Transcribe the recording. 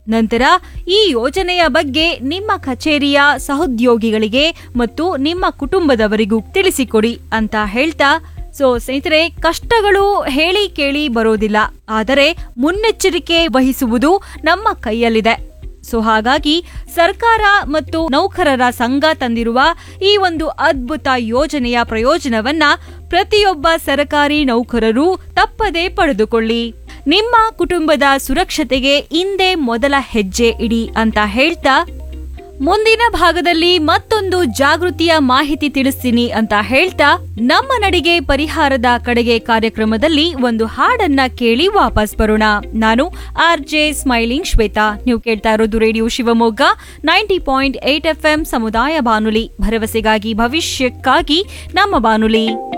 ನಂತರ ಈ ಯೋಜನೆಯ ಬಗ್ಗೆ ನಿಮ್ಮ ಕಚೇರಿಯ ಸಹೋದ್ಯೋಗಿಗಳಿಗೆ ಮತ್ತು ನಿಮ್ಮ ಕುಟುಂಬದವರಿಗೂ ತಿಳಿಸಿಕೊಡಿ ಅಂತ ಹೇಳ್ತಾ ಸೊ ಸ್ನೇಹಿತರೆ ಕಷ್ಟಗಳು ಹೇಳಿ ಕೇಳಿ ಬರೋದಿಲ್ಲ ಆದರೆ ಮುನ್ನೆಚ್ಚರಿಕೆ ವಹಿಸುವುದು ನಮ್ಮ ಕೈಯಲ್ಲಿದೆ ಸೊ ಹಾಗಾಗಿ ಸರ್ಕಾರ ಮತ್ತು ನೌಕರರ ಸಂಘ ತಂದಿರುವ ಈ ಒಂದು ಅದ್ಭುತ ಯೋಜನೆಯ ಪ್ರಯೋಜನವನ್ನ ಪ್ರತಿಯೊಬ್ಬ ಸರ್ಕಾರಿ ನೌಕರರು ತಪ್ಪದೇ ಪಡೆದುಕೊಳ್ಳಿ ನಿಮ್ಮ ಕುಟುಂಬದ ಸುರಕ್ಷತೆಗೆ ಇಂದೇ ಮೊದಲ ಹೆಜ್ಜೆ ಇಡಿ ಅಂತ ಹೇಳ್ತಾ ಮುಂದಿನ ಭಾಗದಲ್ಲಿ ಮತ್ತೊಂದು ಜಾಗೃತಿಯ ಮಾಹಿತಿ ತಿಳಿಸ್ತೀನಿ ಅಂತ ಹೇಳ್ತಾ ನಮ್ಮ ನಡಿಗೆ ಪರಿಹಾರದ ಕಡೆಗೆ ಕಾರ್ಯಕ್ರಮದಲ್ಲಿ ಒಂದು ಹಾಡನ್ನ ಕೇಳಿ ವಾಪಸ್ ಬರೋಣ ನಾನು ಆರ್ ಜೆ ಸ್ಮೈಲಿಂಗ್ ಶ್ವೇತಾ ನೀವು ಕೇಳ್ತಾ ಇರೋದು radio Shivamogga ninety point eight F ಸಮುದಾಯ ಬಾನುಲಿ ಭರವಸೆಗಾಗಿ ಭವಿಷ್ಯಕ್ಕಾಗಿ ನಮ್ಮ ಬಾನುಲಿ